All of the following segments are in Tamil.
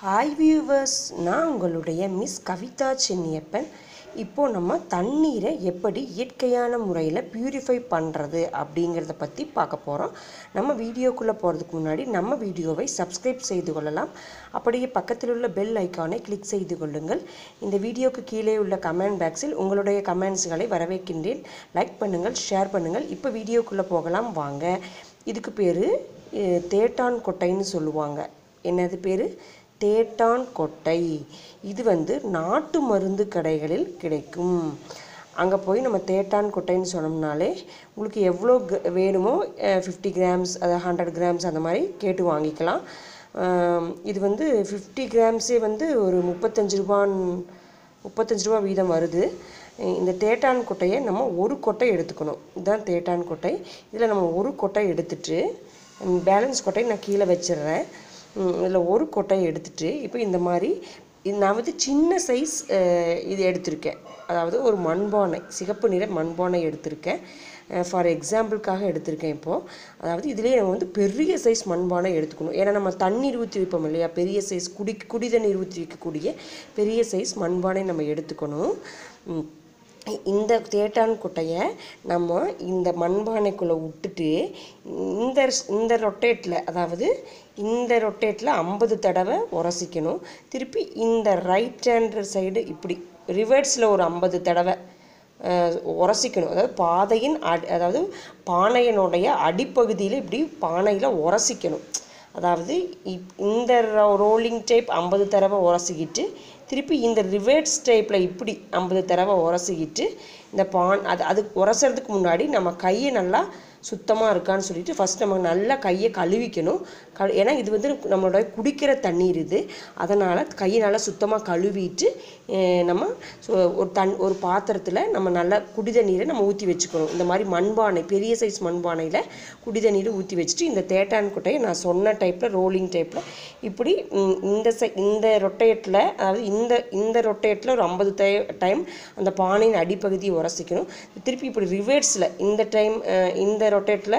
ஹாய் வியூவர்ஸ் நான் உங்களுடைய மிஸ் கவிதா சென்னியப்பன் இப்போது நம்ம தண்ணீரை எப்படி இயற்கையான முறையில் பியூரிஃபை பண்ணுறது அப்படிங்கிறத பற்றி பார்க்க போகிறோம் நம்ம வீடியோக்குள்ளே போகிறதுக்கு முன்னாடி நம்ம வீடியோவை சப்ஸ்கிரைப் செய்து கொள்ளலாம் அப்படியே பக்கத்தில் உள்ள பெல் ஐக்கானை கிளிக் செய்து கொள்ளுங்கள் இந்த வீடியோக்கு கீழே உள்ள கமெண்ட் பாக்ஸில் உங்களுடைய கமெண்ட்ஸ்களை வரவேற்கின்றேன் லைக் பண்ணுங்கள் ஷேர் பண்ணுங்கள் இப்போ வீடியோக்குள்ளே போகலாம் வாங்க இதுக்கு பேர் தேட்டான் கொட்டைன்னு சொல்லுவாங்க என்னது பேர் தேட்டான் கொட்டை இது வந்து நாட்டு மருந்து கடைகளில் கிடைக்கும் அங்கே போய் நம்ம தேட்டான் கொட்டைன்னு சொன்னோம்னாலே உங்களுக்கு எவ்வளோ க- வேணுமோ ஃபிஃப்டி கிராம்ஸ் அது ஹண்ட்ரட் கிராம்ஸ் அந்த மாதிரி கேட்டு வாங்கிக்கலாம் ஆம், இது வந்து ஃபிஃப்டி கிராம்ஸே வந்து ஒரு முப்பத்தஞ்சு ரூபான் முப்பத்தஞ்சு ரூபா வீதம் வருது இந்த தேட்டான் கொட்டையை நம்ம ஒரு கொட்டை எடுத்துக்கணும் இதுதான் தேட்டான் கொட்டை இதில் நம்ம ஒரு கொட்டை எடுத்துட்டு பேலன்ஸ் கொட்டையை நான் கீழே வச்சிடுறேன் இதில் ஒரு கொட்டையை எடுத்துட்டு இப்போ இந்த மாதிரி இது நான் வந்து சின்ன சைஸ் இது எடுத்திருக்கேன் அதாவது ஒரு மண்பானை சிகப்பு நிற மண்பானை எடுத்திருக்கேன் ஃபார் எக்ஸாம்பிளுக்காக எடுத்திருக்கேன் இப்போது அதாவது இதுலேயே நம்ம வந்து பெரிய சைஸ் மண்பானை எடுத்துக்கணும் ஏன்னா நம்ம தண்ணீர் ஊற்றி வைப்போம் இல்லையா பெரிய சைஸ் குடி குடி தண்ணீர் ஊற்றி வைக்கக்கூடிய பெரிய சைஸ் மண்பானை நம்ம எடுத்துக்கணும் ம். இந்த தேட்டான் கொட்டையை நம்ம இந்த மண்பானைக்குள்ளே விட்டுட்டு இந்த இந்த ரொட்டேட்டில் அதாவது இந்த ரொட்டேட்டில் ஐம்பது தடவை உரசிக்கணும் திருப்பி இந்த ரைட் ஹேண்ட் சைடு இப்படி ரிவர்ஸில் ஒரு ஐம்பது தடவை அஹ், உரசிக்கணும் அதாவது பாதையின் அடி அதாவது பானையினுடைய அடிப்பகுதியில் இப்படி பானையில் உரசிக்கணும் அதாவது இப்- இந்த ரோலிங் டைப் ஐம்பது தடவை உரசிக்கிட்டு திருப்பி இந்த ரிவர்ஸ் டைப்பில் இப்படி ஐம்பது தடவை உரசிக்கிட்டு இந்த பான் அது அது உரசுறதுக்கு முன்னாடி நம்ம கையை நல்லா சுத்தமாக இருக்கான்னு சொல்லிட்டு ஃபஸ்ட் நம்ம நல்லா கையை கழுவிக்கணும் க ஏன்னா இது வந்து நம்மளோட குடிக்கிற தண்ணீர் இது அதனால் கையை நல்லா சுத்தமாக கழுவிட்டு அஹ், நம்ம சு- ஒரு தன் ஒரு பாத்திரத்தில் நம்ம நல்லா குடி தண்ணீரை நம்ம ஊற்றி வச்சுக்கணும் இந்த மாதிரி மண்பானை பெரிய சைஸ் மண்பானையில் குடி தண்ணீரை ஊற்றி வச்சுட்டு இந்த தேட்டான் கொட்டையை நான் சொன்ன டைப்பில் ரோலிங் டைப்பில் இப்படி ம், இந்த சை இந்த ரொட்டேட்டில் அதாவது இந்த இந்த ரொட்டேட்டில் ஒரு ஐம்பது டை டைம் அந்த பானையின் அடிப்பகுதியை உரசிக்கணும் திருப்பி இப்படி ரிவர்ஸில் இந்த டைம் இந்த ரொட்டேட்டில்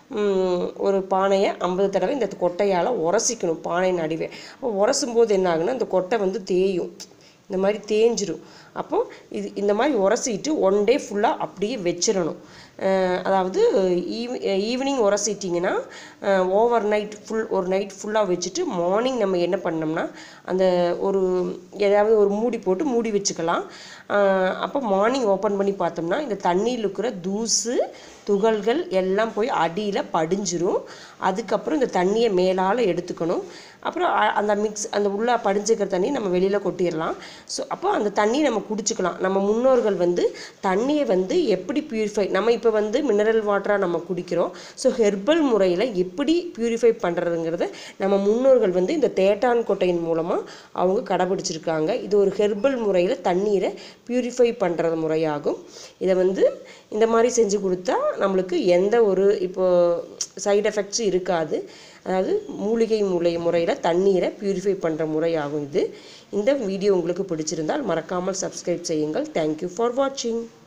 ஒரு பானையை ஐம்பது தடவை இந்த கொட்டையால் உரசிக்கணும் பானையின் அடிவே அப்போ உரசும் போது என்ன ஆகுன்னா இந்த கொட்டை வந்து தேயும் இந்த மாதிரி தேஞ்சிரும் அப்போ இது இந்த மாதிரி உரசிட்டு ஒன் டே ஃபுல்லாக அப்படியே வச்சிடணும் அஹ் அதாவது ஈவ் ஈவினிங் உரசிட்டிங்கன்னா ஓவர் நைட் ஃபுல் ஒரு நைட் ஃபுல்லாக வச்சுட்டு மார்னிங் நம்ம என்ன பண்ணோம்னா அந்த ஒரு ஏதாவது ஒரு மூடி போட்டு மூடி வச்சுக்கலாம் அஹ் அப்போ மார்னிங் ஓப்பன் பண்ணி பார்த்தோம்னா இந்த தண்ணியில் இருக்கிற தூசு துகள்கள் எல்லாம் போய் அடியில் படிஞ்சிரும் அதுக்கப்புறம் இந்த தண்ணியை மேலால் எடுத்துக்கணும் அப்புறம் அ- அந்த மிக்ஸ் அந்த உள்ளே படிஞ்சுக்கிற தண்ணி நம்ம வெளியில் கொட்டிடலாம் ஸோ அப்போ அந்த தண்ணி நம்ம குடிச்சுக்கலாம் நம்ம முன்னோர்கள் வந்து தண்ணியை வந்து எப்படி பியூரிஃபை நம்ம இப்போ வந்து மினரல் வாட்டராக நம்ம குடிக்கிறோம் ஸோ ஹெர்பல் முறையில் எப்படி பியூரிஃபை பண்ணுறதுங்கிறத நம்ம முன்னோர்கள் வந்து இந்த தேட்டான் கொட்டையின் மூலமாக அவங்க கடைபிடிச்சிருக்காங்க இது ஒரு ஹெர்பல் முறையில் தண்ணீரை பியூரிஃபை பண்ணுறது முறையாகும் இதை வந்து இந்த மாதிரி செஞ்சு கொடுத்தா நம்மளுக்கு எந்த ஒரு இப்போ சைடு எஃபெக்ட்ஸும் இருக்காது அதாவது மூலிகை முறை முறையில் தண்ணீரை பியூரிஃபை பண்ணுற முறையாகும் இது இந்த வீடியோ உங்களுக்கு பிடிச்சிருந்தால் மறக்காமல் சப்ஸ்கிரைப் செய்யுங்கள் தேங்க்யூ ஃபார் வாட்சிங்